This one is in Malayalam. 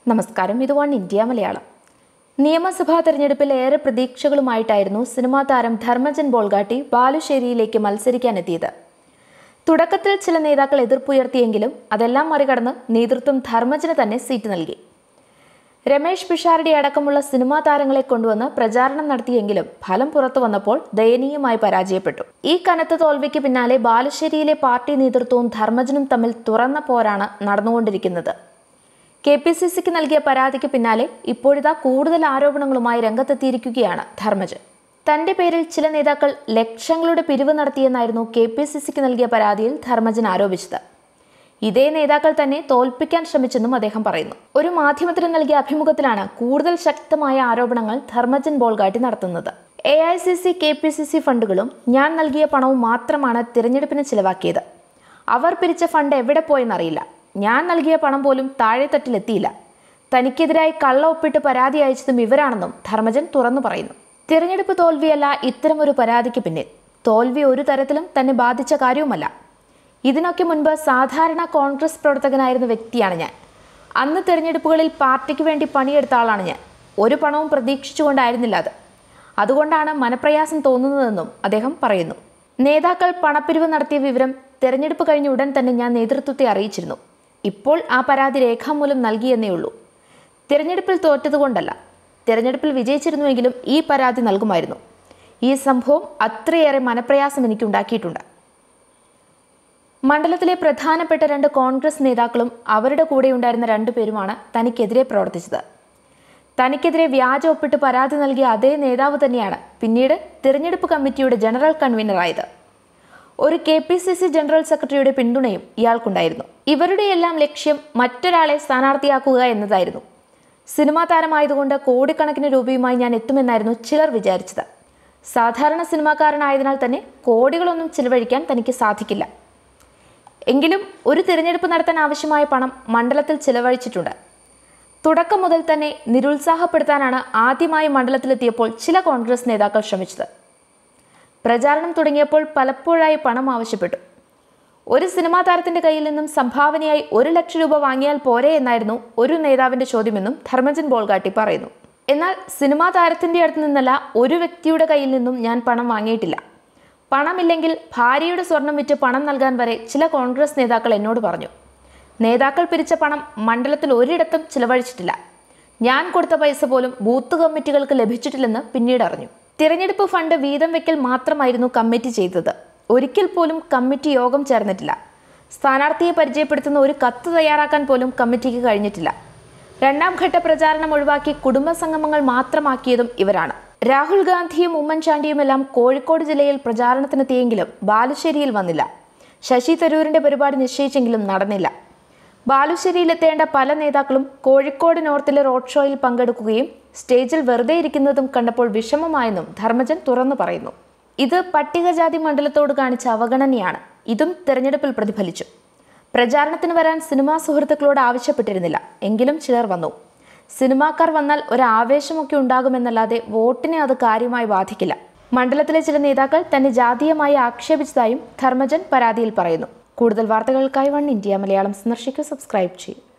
നമസ്കാരം ഇത് വൺ ഇന്ത്യ മലയാളം നിയമസഭാ തെരഞ്ഞെടുപ്പിൽ ഏറെ പ്രതീക്ഷകളുമായിട്ടായിരുന്നു സിനിമാ താരം ധർമ്മജൻ ബോൾഗാട്ടി ബാലുശ്ശേരിയിലേക്ക് മത്സരിക്കാനെത്തിയത് തുടക്കത്തിൽ ചില നേതാക്കൾ എതിർപ്പുയർത്തിയെങ്കിലും അതെല്ലാം മറികടന്ന് നേതൃത്വം ധർമ്മജന് തന്നെ സീറ്റ് നൽകി രമേഷ് പിഷാരടി അടക്കമുള്ള സിനിമാ താരങ്ങളെ കൊണ്ടുവന്ന് പ്രചാരണം നടത്തിയെങ്കിലും ഫലം പുറത്തു വന്നപ്പോൾ ദയനീയമായി പരാജയപ്പെട്ടു ഈ കനത്ത തോൽവിക്ക് പിന്നാലെ ബാലുശ്ശേരിയിലെ പാർട്ടി നേതൃത്വവും ധർമ്മജനും തമ്മിൽ തുറന്ന പോരാണ് നടന്നുകൊണ്ടിരിക്കുന്നത് കെ പി സി സിക്ക് നൽകിയ പരാതിക്ക് പിന്നാലെ ഇപ്പോഴിതാ കൂടുതൽ ആരോപണങ്ങളുമായി രംഗത്തെത്തിയിരിക്കുകയാണ് ധർമ്മജൻ തന്റെ പേരിൽ ചില നേതാക്കൾ ലക്ഷങ്ങളുടെ പിരിവ് നടത്തിയെന്നായിരുന്നു കെ പി സി സിക്ക് നൽകിയ പരാതിയിൽ ധർമ്മജൻ ആരോപിച്ചത് ഇതേ നേതാക്കൾ തന്നെ തോൽപ്പിക്കാൻ ശ്രമിച്ചെന്നും അദ്ദേഹം പറയുന്നു ഒരു മാധ്യമത്തിന് നൽകിയ അഭിമുഖത്തിലാണ് കൂടുതൽ ശക്തമായ ആരോപണങ്ങൾ ധർമ്മജൻ ബോൾഗാട്ടി നടത്തുന്നത് A I C C K P C C ഫണ്ടുകളും ഞാൻ നൽകിയ പണവും മാത്രമാണ് തിരഞ്ഞെടുപ്പിന് ചിലവാക്കിയത് അവർ പിരിച്ച ഫണ്ട് എവിടെ പോയെന്നറിയില്ല ഞാൻ നൽകിയ പണം പോലും താഴെത്തട്ടിലെത്തിയില്ല തനിക്കെതിരായി കള്ള ഒപ്പിട്ട് പരാതി അയച്ചതും ഇവരാണെന്നും ധർമ്മജൻ തുറന്നു പറയുന്നു തിരഞ്ഞെടുപ്പ് തോൽവിയല്ല ഇത്തരമൊരു പരാതിക്ക് പിന്നിൽ തോൽവി ഒരു തരത്തിലും തന്നെ ബാധിച്ച കാര്യവുമല്ല ഇതിനൊക്കെ മുൻപ് സാധാരണ കോൺഗ്രസ് പ്രവർത്തകനായിരുന്ന വ്യക്തിയാണ് ഞാൻ അന്ന് തിരഞ്ഞെടുപ്പുകളിൽ പാർട്ടിക്ക് വേണ്ടി പണിയെടുത്ത ആളാണ് ഞാൻ ഒരു പണവും പ്രതീക്ഷിച്ചുകൊണ്ടായിരുന്നില്ല അത് അതുകൊണ്ടാണ് മനപ്രയാസം തോന്നുന്നതെന്നും അദ്ദേഹം പറയുന്നു നേതാക്കൾ പണപ്പിരിവ് നടത്തിയ വിവരം തെരഞ്ഞെടുപ്പ് കഴിഞ്ഞ ഉടൻ തന്നെ ഞാൻ നേതൃത്വത്തെ അറിയിച്ചിരുന്നു ഇപ്പോൾ ആ പരാതി രേഖാമൂലം നൽകിയെന്നേ ഉള്ളൂ തിരഞ്ഞെടുപ്പിൽ തോറ്റതുകൊണ്ടല്ല തിരഞ്ഞെടുപ്പിൽ വിജയിച്ചിരുന്നുവെങ്കിലും ഈ പരാതി നൽകുമായിരുന്നു ഈ സംഭവം അത്രയേറെ മനപ്രയാസം എനിക്കുണ്ടാക്കിയിട്ടുണ്ട് മണ്ഡലത്തിലെ പ്രധാനപ്പെട്ട രണ്ട് കോൺഗ്രസ് നേതാക്കളും അവരുടെ കൂടെ ഉണ്ടായിരുന്ന രണ്ടുപേരുമാണ് തനിക്കെതിരെ പ്രവർത്തിച്ചത് തനിക്കെതിരെ വ്യാജ ഒപ്പിട്ട് പരാതി നൽകിയ അതേ നേതാവ് തന്നെയാണ് പിന്നീട് തിരഞ്ഞെടുപ്പ് കമ്മിറ്റിയുടെ ജനറൽ കൺവീനറായത് ഒരു K P C C general സെക്രട്ടറിയുടെ പിന്തുണയും ഇയാൾക്കുണ്ടായിരുന്നു ഇവരുടെയെല്ലാം ലക്ഷ്യം മറ്റൊരാളെ സ്ഥാനാർത്ഥിയാക്കുക എന്നതായിരുന്നു സിനിമാ താരമായതുകൊണ്ട് കോടിക്കണക്കിന് രൂപയുമായി ഞാൻ എത്തുമെന്നായിരുന്നു ചിലർ വിചാരിച്ചത് സാധാരണ സിനിമാക്കാരനായതിനാൽ തന്നെ കോടികളൊന്നും ചിലവഴിക്കാൻ തനിക്ക് സാധിക്കില്ല എങ്കിലും ഒരു തിരഞ്ഞെടുപ്പ് നടത്താൻ ആവശ്യമായ പണം മണ്ഡലത്തിൽ ചിലവഴിച്ചിട്ടുണ്ട് തുടക്കം മുതൽ തന്നെ നിരുത്സാഹപ്പെടുത്താനാണ് ആദ്യമായി മണ്ഡലത്തിലെത്തിയപ്പോൾ ചില കോൺഗ്രസ് നേതാക്കൾ ശ്രമിച്ചത് പ്രചാരണം തുടങ്ങിയപ്പോൾ പലപ്പോഴായി പണം ആവശ്യപ്പെട്ടു ഒരു സിനിമാ താരത്തിന്റെ കയ്യിൽ നിന്നും സംഭാവനയായി ഒരു ലക്ഷം രൂപ വാങ്ങിയാൽ പോരെ എന്നായിരുന്നു ഒരു നേതാവിന്റെ ചോദ്യമെന്നും ധർമ്മജൻ ബോൾഗാട്ടി പറയുന്നു എന്നാൽ സിനിമാ താരത്തിന്റെ അടുത്ത് നിന്നല്ല ഒരു വ്യക്തിയുടെ കയ്യിൽ നിന്നും ഞാൻ പണം വാങ്ങിയിട്ടില്ല പണമില്ലെങ്കിൽ ഭാര്യയുടെ സ്വർണം വിറ്റ് പണം നൽകാൻ വരെ ചില കോൺഗ്രസ് നേതാക്കൾ എന്നോട് പറഞ്ഞു നേതാക്കൾ പിരിച്ച പണം മണ്ഡലത്തിൽ ഒരിടത്തും ചിലവഴിച്ചിട്ടില്ല ഞാൻ കൊടുത്ത പൈസ പോലും ബൂത്ത് കമ്മിറ്റികൾക്ക് ലഭിച്ചിട്ടില്ലെന്ന് പിന്നീട് അറിഞ്ഞു തിരഞ്ഞെടുപ്പ് ഫണ്ട് വീതം വെക്കൽ മാത്രമായിരുന്നു കമ്മിറ്റി ചെയ്തത് ഒരിക്കൽ പോലും കമ്മിറ്റി യോഗം ചേർന്നിട്ടില്ല സ്ഥാനാർത്ഥിയെ പരിചയപ്പെടുത്തുന്ന ഒരു കത്ത് തയ്യാറാക്കാൻ പോലും കമ്മിറ്റിക്ക് കഴിഞ്ഞിട്ടില്ല രണ്ടാം ഘട്ട പ്രചാരണം ഒഴിവാക്കി കുടുംബ സംഗമങ്ങൾ മാത്രമാക്കിയതും ഇവരാണ് രാഹുൽ ഗാന്ധിയും ഉമ്മൻചാണ്ടിയുമെല്ലാം കോഴിക്കോട് ജില്ലയിൽ പ്രചാരണത്തിനെത്തിയെങ്കിലും ബാലുശ്ശേരിയിൽ വന്നില്ല ശശി തരൂരിന്റെ പരിപാടി നിശ്ചയിച്ചെങ്കിലും നടന്നില്ല ബാലുശ്ശേരിയിലെത്തേണ്ട പല നേതാക്കളും കോഴിക്കോട് നോർത്തിലെ റോഡ് ഷോയിൽ പങ്കെടുക്കുകയും സ്റ്റേജിൽ വെറുതെ ഇരിക്കുന്നതും കണ്ടപ്പോൾ വിഷമമായെന്നും ധർമ്മജൻ തുറന്നു പറയുന്നു ഇത് പട്ടികജാതി മണ്ഡലത്തോട് കാണിച്ച അവഗണനയാണ് ഇതും തെരഞ്ഞെടുപ്പിൽ പ്രതിഫലിച്ചു പ്രചാരണത്തിന് വരാൻ സിനിമാ സുഹൃത്തുക്കളോട് ആവശ്യപ്പെട്ടിരുന്നില്ല എങ്കിലും ചിലർ വന്നു സിനിമാക്കാർ വന്നാൽ ഒരു ആവേശമൊക്കെ ഉണ്ടാകുമെന്നല്ലാതെ വോട്ടിനെ അത് കാര്യമായി ബാധിക്കില്ല മണ്ഡലത്തിലെ ചില നേതാക്കൾ തന്നെ ജാതീയമായി ആക്ഷേപിച്ചതായും ധർമ്മജൻ പരാതിയിൽ പറയുന്നു കൂടുതൽ വാർത്തകൾക്കായി വൺ ഇന്ത്യ മലയാളം സന്ദർശിക്കൂ സബ്സ്ക്രൈബ് ചെയ്യും